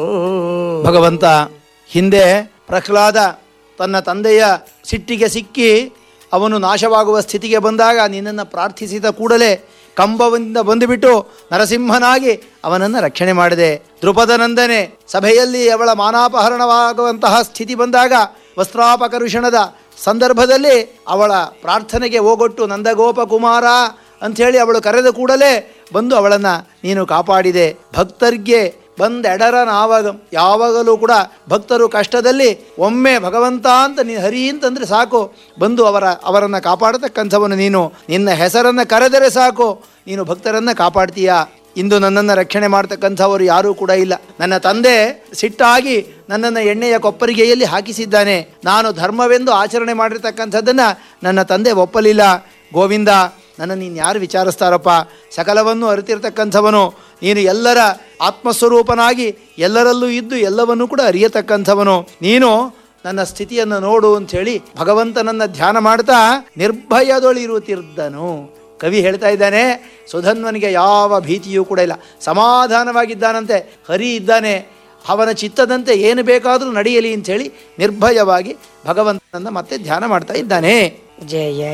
ಭಗವಂತ ಹಿಂದೆ ಪ್ರಹ್ಲಾದ ತನ್ನ ತಂದೆಯ ಸಿಟ್ಟಿಗೆ ಸಿಕ್ಕಿ ಅವನು ನಾಶವಾಗುವ ಸ್ಥಿತಿಗೆ ಬಂದಾಗ ನಿನ್ನನ್ನು ಪ್ರಾರ್ಥಿಸಿದ ಕೂಡಲೇ ಕಂಬದಿಂದ ಬಂದುಬಿಟ್ಟು ನರಸಿಂಹನಾಗಿ ಅವನನ್ನು ರಕ್ಷಣೆ ಮಾಡಿದೆ ದೃಪದನಂದನೆ ಸಭೆಯಲ್ಲಿ ಅವಳ ಮಾನಾಪಹರಣವಾಗುವಂತಹ ಸ್ಥಿತಿ ಬಂದಾಗ ವಸ್ತ್ರಾಪಕರುಷಣದ ಸಂದರ್ಭದಲ್ಲಿ ಅವಳ ಪ್ರಾರ್ಥನೆಗೆ ಹೋಗೊಟ್ಟು ನಂದಗೋಪ ಕುಮಾರ ಅಂಥೇಳಿ ಅವಳು ಕರೆದ ಕೂಡಲೇ ಬಂದು ಅವಳನ್ನು ನೀನು ಕಾಪಾಡಿದೆ ಭಕ್ತರಿಗೆ ಬಂದೆಡರ ನಾವಾಗ ಯಾವಾಗಲೂ ಕೂಡ ಭಕ್ತರು ಕಷ್ಟದಲ್ಲಿ ಒಮ್ಮೆ ಭಗವಂತ ಅಂತ ನೀ ಹರಿ ಅಂತಂದರೆ ಸಾಕು ಬಂದು ಅವರ ಅವರನ್ನು ಕಾಪಾಡತಕ್ಕಂಥವನು ನೀನು ನಿನ್ನ ಹೆಸರನ್ನು ಕರೆದರೆ ಸಾಕು ನೀನು ಭಕ್ತರನ್ನು ಕಾಪಾಡ್ತೀಯಾ ಇಂದು ನನ್ನನ್ನು ರಕ್ಷಣೆ ಮಾಡ್ತಕ್ಕಂಥವರು ಯಾರೂ ಕೂಡ ಇಲ್ಲ ನನ್ನ ತಂದೆ ಸಿಟ್ಟಾಗಿ ನನ್ನನ್ನು ಎಣ್ಣೆಯ ಕೊಪ್ಪರಿಗೆಯಲ್ಲಿ ಹಾಕಿಸಿದ್ದಾನೆ ನಾನು ಧರ್ಮವೆಂದು ಆಚರಣೆ ಮಾಡಿರ್ತಕ್ಕಂಥದ್ದನ್ನು ನನ್ನ ತಂದೆ ಒಪ್ಪಲಿಲ್ಲ ಗೋವಿಂದ ನನ್ನ ನೀನು ಯಾರು ವಿಚಾರಿಸ್ತಾರಪ್ಪ ಸಕಲವನ್ನು ಅರಿತಿರ್ತಕ್ಕಂಥವನು ನೀನು ಎಲ್ಲರ ಆತ್ಮಸ್ವರೂಪನಾಗಿ ಎಲ್ಲರಲ್ಲೂ ಇದ್ದು ಎಲ್ಲವನ್ನೂ ಕೂಡ ಅರಿಯತಕ್ಕಂಥವನು ನೀನು ನನ್ನ ಸ್ಥಿತಿಯನ್ನು ನೋಡು ಅಂಥೇಳಿ ಭಗವಂತನನ್ನು ಧ್ಯಾನ ಮಾಡ್ತಾ ನಿರ್ಭಯದೊಳಿರುತ್ತಿದ್ದನು ಕವಿ ಹೇಳ್ತಾ ಇದ್ದಾನೆ ಸುಧನ್ವನಿಗೆ ಯಾವ ಭೀತಿಯೂ ಕೂಡ ಇಲ್ಲ ಸಮಾಧಾನವಾಗಿದ್ದಾನಂತೆ ಹರಿ ಇದ್ದಾನೆ ಅವನ ಚಿತ್ತದಂತೆ ಏನು ಬೇಕಾದರೂ ನಡೆಯಲಿ ಅಂಥೇಳಿ ನಿರ್ಭಯವಾಗಿ ಭಗವಂತನನ್ನು ಮತ್ತೆ ಧ್ಯಾನ ಮಾಡ್ತಾ ಇದ್ದಾನೆ ಜಯ